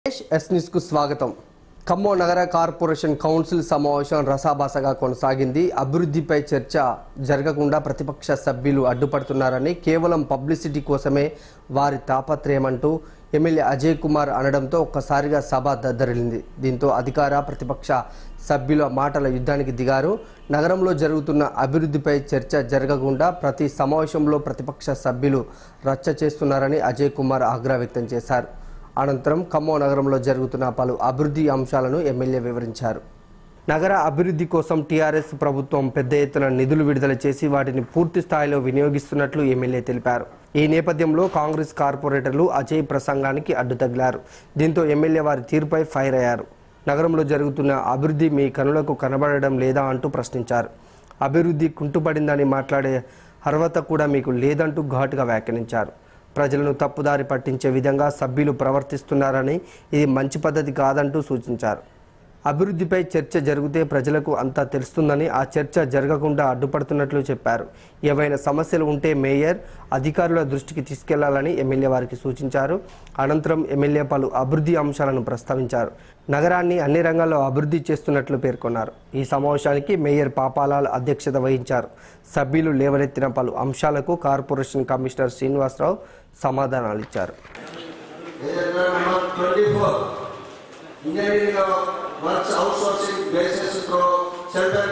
Yes news కు స్వాగతం ఖమ్మం నగర కార్పొరేషన్ కౌన్సిల్ సమావేశం రసాభాసగా కొనసాగింది అభివృద్ధిపై చర్చ జరగకుండా ప్రతిపక్ష సభ్యులు అడ్డుపడుతున్నారని కేవలం పబ్లిసిటీ కోసమే వారి తాపత్రయమంటూ ఎమ్మెల్యే అజయ్ కుమార్ అనడంతో ఒక్కసారిగా సభ దద్దరిల్లింది దీంతో అధికార ప్రతిపక్ష సభ్యుల మాటల యుద్ధానికి దిగారు నగరంలో జరుగుతున్న అభివృద్ధిపై చర్చ జరగకుండా ప్రతి సమావేశంలో ప్రతిపక్ష సభ్యులు రచ్చ చేస్తున్నారని అజయ్ కుమార్ ఆగ్రహం వ్యక్తం చేశారు అనంతరం ఖమ్మం నగరంలో జరుగుతున్న పలు అభివృద్ధి అంశాలను ఎమ్మెల్యే వివరించారు నగర అభివృద్ధి కోసం టీఆర్ఎస్ ప్రభుత్వం పెద్ద ఎత్తున నిధులు విడుదల చేసి వాటిని పూర్తి స్థాయిలో వినియోగిస్తున్నట్లు ఎమ్మెల్యే తెలిపారు ఈ నేపథ్యంలో కాంగ్రెస్ కార్పొరేటర్లు అజయ్ ప్రసంగానికి అడ్డు తగిలారు దీంతో ఎమ్మెల్యే వారి తీరుపై ఫైర్ అయ్యారు నగరంలో జరుగుతున్న అభివృద్ధి మీ కనులకు కనబడడం లేదా అంటూ ప్రశ్నించారు అభివృద్ధి కుంటుపడిందని మాట్లాడే అర్హత కూడా మీకు లేదంటూ ఘాటుగా వ్యాఖ్యానించారు ప్రజలను తప్పుదారి పట్టించే విధంగా సభ్యులు ప్రవర్తిస్తున్నారని ఇది మంచి పద్ధతి కాదంటూ సూచించారు అభివృద్ధిపై చర్చ జరిగితే ప్రజలకు అంతా తెలుస్తుందని ఆ చర్చ జరగకుండా అడ్డుపడుతున్నట్లు చెప్పారు ఏవైనా సమస్యలు ఉంటే మేయర్ అధికారుల దృష్టికి తీసుకెళ్లాలని ఎమ్మెల్యే వారికి సూచించారు అనంతరం ఎమ్మెల్యే పలు అభివృద్ధి అంశాలను ప్రస్తావించారు నగరాన్ని అన్ని రంగాల్లో అభివృద్ధి చేస్తున్నట్లు పేర్కొన్నారు ఈ సమావేశానికి మేయర్ పాపాలాల్ అధ్యక్షత వహించారు సభ్యులు లేవనెత్తిన పలు అంశాలకు కార్పొరేషన్ కమిషనర్ శ్రీనివాసరావు సమాధానాలు ఇచ్చారు Number 24, engineering of works outsourcing basis through central.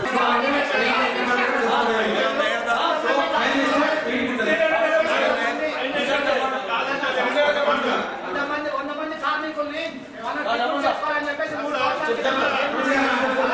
వంద మంది వంద మంది కార్మికుల్ని మనం టిఫిన్ చెప్పాలని చెప్పేసి మూడు సంవత్సరాలు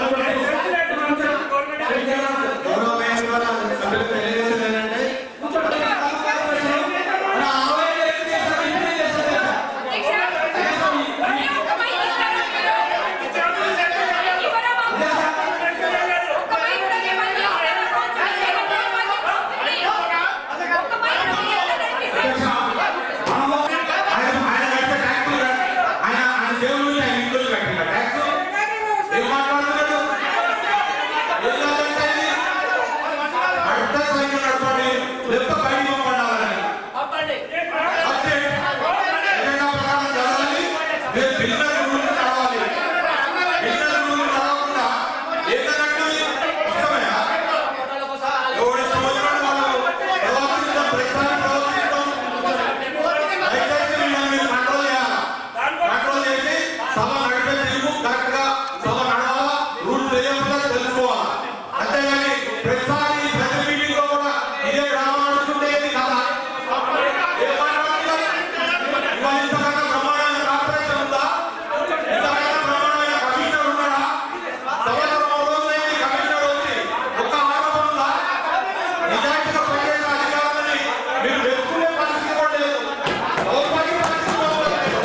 ఆయన ఆయన కట్టే ట్యాక్స్ కూడా ఆయన ఆయన దేవుడు ఆయన ఇంట్లో కట్టిన ట్యాక్స్ ఏం మాట్లాడుతున్నాడు ఏం కాదంటే ఇది? అడ్డ సైకిల్ నడపండి లెక్క బయటికి పంపడాలని అంతే ఏదైనా ప్రకారం జరగాలి రేపు పిల్లల రూల్ రావాలి పిల్లల రూల్ రాకుండా ఏదన్నట్టు ఇష్టమేనా ఎవరి సంవత్సరాలు వాళ్ళు ప్రవర్తించడం ప్రతిసారి ప్రవర్తించడం దయచేసి మిమ్మల్ని మీరు కంట్రోల్ చేయాలి కంట్రోల్ చేసి సభ నడిపే తీరు కరెక్ట్ గా సభ నడవాలా రూల్స్ తెలియకుండా తెలుసుకోవాలి అంతేగాని ప్రతిసారి ప్రతి మీటింగ్ లో కూడా ఇదే డ్రామా నడుస్తుంటే ఏది కదా ఏం మాట్లాడుతున్నారు? ఇవాళ ఇంతకన్నా బ్రహ్మాండమైన కార్పొరేషన్ ఉందా ఇంతకన్నా బ్రహ్మాండమైన కమిషనర్ ఉన్నాడా సభలో మూడు రోజులైంది కమిషనర్ వచ్చి ఒక్క ఆరోపణ ఉందా నిజాయితీగా పనిచేసే అధికారులని మీరు వెతుకునే పరిస్థితి కూడా లేదు లోపలికి పరిస్థితి కూడా లేదు.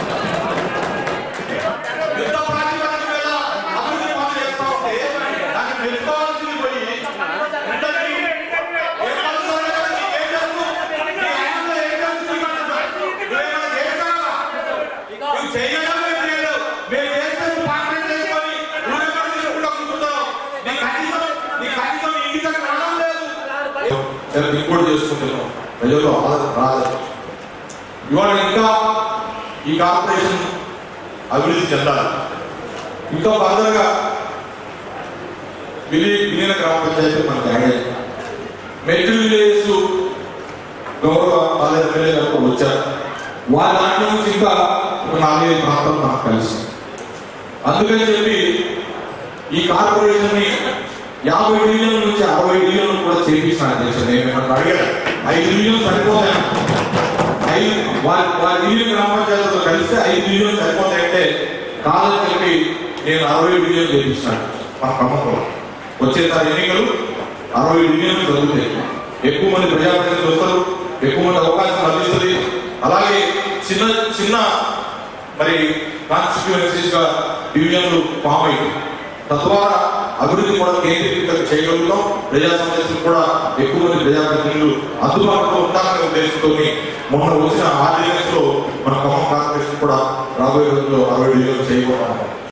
యుద్ధ ప్రాతిపదిక మీద అభివృద్ధి పనులు చేస్తా ఉంటే దాన్ని మెచ్చుకోవాల్సింది పోయి అందరికీ ఏ పనులు జరగలేదు, ఏం తెలుసు? మీ ఆయనలో ఏం తెలుసు మీకు అంటున్నారు? నువ్వేమైనా చేస్తావా? నువ్వు చేయగలవు, ఏం చేయలేవు. మేము చేస్తే నువ్వు పార్టీ చేసుకొని ఊరిలో తీసుకుంటూ కూర్చుంటావు. నీ కనీసం నీ కనీసం ఇంటికి రావడం లేదు చాలా ఇంకోటి చేసుకుంటున్నాం ప్రజల్లో ఆదరణ రాలేదు ఇవాళ ఇంకా ఈ కార్పొరేషన్ అభివృద్ధి చెందాలి ఇంకా ఫర్దర్గా విలీ విలీన గ్రామ పంచాయతీ మనకు యాడ్ అయ్యింది మెట్రో విలేజెస్ గౌరవ పాలక ఎమ్మెల్యే గారు వచ్చారు వారి దాంట్లో నుంచి ఇంకా ఒక నాలుగైదు ప్రాంతాలు మనకు కలిసి అందుకని చెప్పి ఈ కార్పొరేషన్ ని యాభై డివిజన్ల నుంచి అరవై డివిజన్లు కూడా చేయించిన అధ్యక్షుడు నేను మిమ్మల్ని అడిగాను ఐదు డివిజన్లు సరిపోతాయి ఐదు వారి వారి డివిజన్ గ్రామ పంచాయతీతో కలిస్తే ఐదు డివిజన్లు సరిపోతాయంటే కాదని చెప్పి నేను అరవై డివిజన్లు చేయించినాను మన క్రమంలో వచ్చేసారి ఎన్నికలు అరవై డివిజన్లు జరుగుతాయి ఎక్కువ మంది ప్రజాప్రతినిధులు వస్తారు ఎక్కువ మంది అవకాశం లభిస్తుంది అలాగే చిన్న చిన్న మరి కాన్స్టిట్యుయెన్సీస్ గా డివిజన్లు ఫామ్ అయ్యి తద్వారా అభివృద్ధి కూడా కేంద్రీకృతం చేయగలుగుతాం ప్రజా సమస్యలు కూడా ఎక్కువ మంది ప్రజాప్రతినిధులు అందుబాటులో ఉంటారనే ఉద్దేశంతో మొన్న వచ్చిన ఆర్డినెన్స్ లో మన ఖమ్మం కార్పొరేషన్ కూడా రాబోయే రోజుల్లో అరవై డివిజన్లు చేయబోతున్నాం